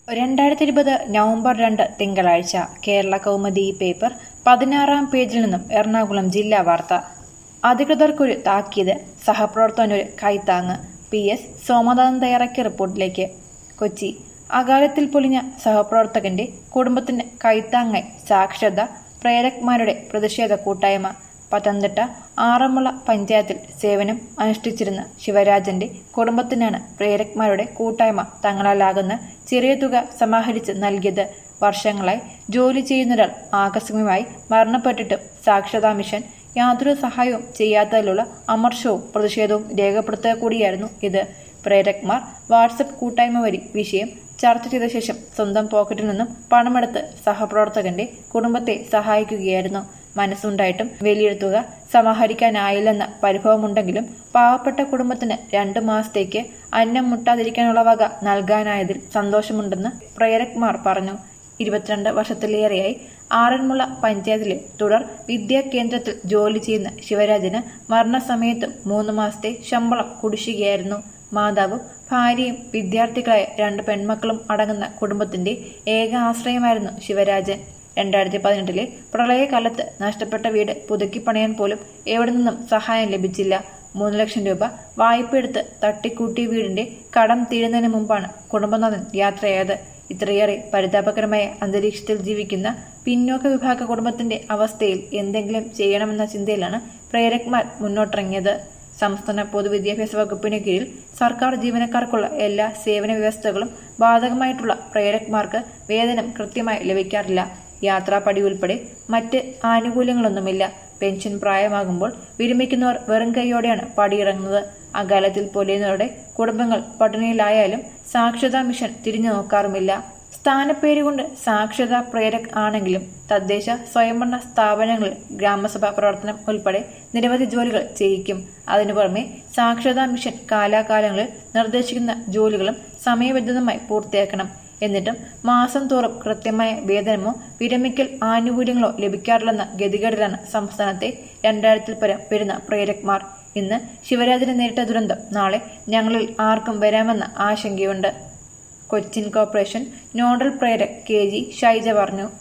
രണ്ടായിരത്തി ഇരുപത് നവംബർ രണ്ട് തിങ്കളാഴ്ച കേരള കൗമുദി പേപ്പർ പതിനാറാം പേജിൽ നിന്നും എറണാകുളം ജില്ലാ വാർത്ത അധികൃതർക്കൊരു താക്കീത് സഹപ്രവർത്തകനൊരു കൈത്താങ്ങ് പി എസ് സോമനാഥൻ തയ്യാറാക്കിയ റിപ്പോർട്ടിലേക്ക് കൊച്ചി അകാലത്തിൽ പൊലിഞ്ഞ സഹപ്രവർത്തകന്റെ കുടുംബത്തിന് കൈത്താങ്ങായി സാക്ഷരത പ്രേരക്മാരുടെ പ്രതിഷേധ കൂട്ടായ്മ പത്തനംതിട്ട ആറന്മുള പഞ്ചായത്തിൽ സേവനം അനുഷ്ഠിച്ചിരുന്ന ശിവരാജന്റെ കുടുംബത്തിനാണ് പ്രേരക്മാരുടെ കൂട്ടായ്മ തങ്ങളാലാകുന്ന ചെറിയ തുക സമാഹരിച്ച് നൽകിയത് വർഷങ്ങളായി ജോലി ചെയ്യുന്നൊരാൾ ആകസ്മികമായി മരണപ്പെട്ടിട്ടും സാക്ഷരതാ മിഷൻ യാതൊരു സഹായവും ചെയ്യാത്തതിലുള്ള അമർഷവും പ്രതിഷേധവും രേഖപ്പെടുത്തുക കൂടിയായിരുന്നു ഇത് പ്രേരക്മാർ വാട്സപ്പ് കൂട്ടായ്മ വഴി വിഷയം ചർച്ച ചെയ്ത ശേഷം സ്വന്തം പോക്കറ്റിൽ നിന്നും പണമെടുത്ത് സഹപ്രവർത്തകന്റെ കുടുംബത്തെ സഹായിക്കുകയായിരുന്നു മനസ്സുണ്ടായിട്ടും വലിയൊരു തുക സമാഹരിക്കാനായില്ലെന്ന പരിഭവമുണ്ടെങ്കിലും പാവപ്പെട്ട കുടുംബത്തിന് രണ്ടു മാസത്തേക്ക് അന്നം മുട്ടാതിരിക്കാനുള്ള വക നൽകാനായതിൽ സന്തോഷമുണ്ടെന്ന് പ്രേരക്മാർ പറഞ്ഞു ഇരുപത്തിരണ്ട് വർഷത്തിലേറെയായി ആറന്മുള പഞ്ചായത്തിലെ തുടർ വിദ്യാ കേന്ദ്രത്തിൽ ജോലി ചെയ്യുന്ന ശിവരാജന് മരണസമയത്തും മൂന്ന് മാസത്തെ ശമ്പളം കുടിശ്ശികയായിരുന്നു മാതാവും ഭാര്യയും വിദ്യാർത്ഥികളായ രണ്ട് പെൺമക്കളും അടങ്ങുന്ന കുടുംബത്തിന്റെ ഏക ആശ്രയമായിരുന്നു ശിവരാജൻ രണ്ടായിരത്തി പതിനെട്ടിലെ പ്രളയകാലത്ത് നഷ്ടപ്പെട്ട വീട് പുതുക്കി പണിയാൻ പോലും എവിടെ നിന്നും സഹായം ലഭിച്ചില്ല മൂന്ന് ലക്ഷം രൂപ വായ്പയെടുത്ത് തട്ടിക്കൂട്ടിയ വീടിന്റെ കടം തീരുന്നതിന് മുമ്പാണ് കുടുംബനാഥൻ യാത്രയായത് ഇത്രയേറെ പരിതാപകരമായ അന്തരീക്ഷത്തിൽ ജീവിക്കുന്ന പിന്നോക്ക വിഭാഗ കുടുംബത്തിന്റെ അവസ്ഥയിൽ എന്തെങ്കിലും ചെയ്യണമെന്ന ചിന്തയിലാണ് പ്രേരക്മാർ മുന്നോട്ടിറങ്ങിയത് സംസ്ഥാന പൊതുവിദ്യാഭ്യാസ വകുപ്പിന് കീഴിൽ സർക്കാർ ജീവനക്കാർക്കുള്ള എല്ലാ സേവന വ്യവസ്ഥകളും ബാധകമായിട്ടുള്ള പ്രേരക്മാർക്ക് വേതനം കൃത്യമായി ലഭിക്കാറില്ല യാത്രാപടി ഉൾപ്പെടെ മറ്റ് ആനുകൂല്യങ്ങളൊന്നുമില്ല പെൻഷൻ പ്രായമാകുമ്പോൾ വിരമിക്കുന്നവർ വെറും കൈയോടെയാണ് പടിയിറങ്ങുന്നത് അകാലത്തിൽ പൊലിയുന്നവരുടെ കുടുംബങ്ങൾ പട്ടിണിയിലായാലും സാക്ഷരതാ മിഷൻ തിരിഞ്ഞു നോക്കാറുമില്ല സ്ഥാനപ്പേരുകൊണ്ട് സാക്ഷരതാ പ്രേരക് ആണെങ്കിലും തദ്ദേശ സ്വയംഭരണ സ്ഥാപനങ്ങളിൽ ഗ്രാമസഭാ പ്രവർത്തനം ഉൾപ്പെടെ നിരവധി ജോലികൾ ചെയ്യിക്കും അതിനു പുറമെ സാക്ഷരതാ മിഷൻ കാലാകാലങ്ങളിൽ നിർദ്ദേശിക്കുന്ന ജോലികളും സമയബന്ധിതമായി പൂർത്തിയാക്കണം എന്നിട്ടും മാസം തോറും കൃത്യമായ വേതനമോ വിരമിക്കൽ ആനുകൂല്യങ്ങളോ ലഭിക്കാറില്ലെന്ന ഗതികേടിലാണ് സംസ്ഥാനത്തെ രണ്ടായിരത്തിൽ പരം വരുന്ന പ്രേരക്മാർ ഇന്ന് ശിവരാജന് നേരിട്ട ദുരന്തം നാളെ ഞങ്ങളിൽ ആർക്കും വരാമെന്ന ആശങ്കയുണ്ട് കൊച്ചിൻ കോർപ്പറേഷൻ നോഡൽ പ്രേരക് കെ ജി ഷൈജ പറഞ്ഞു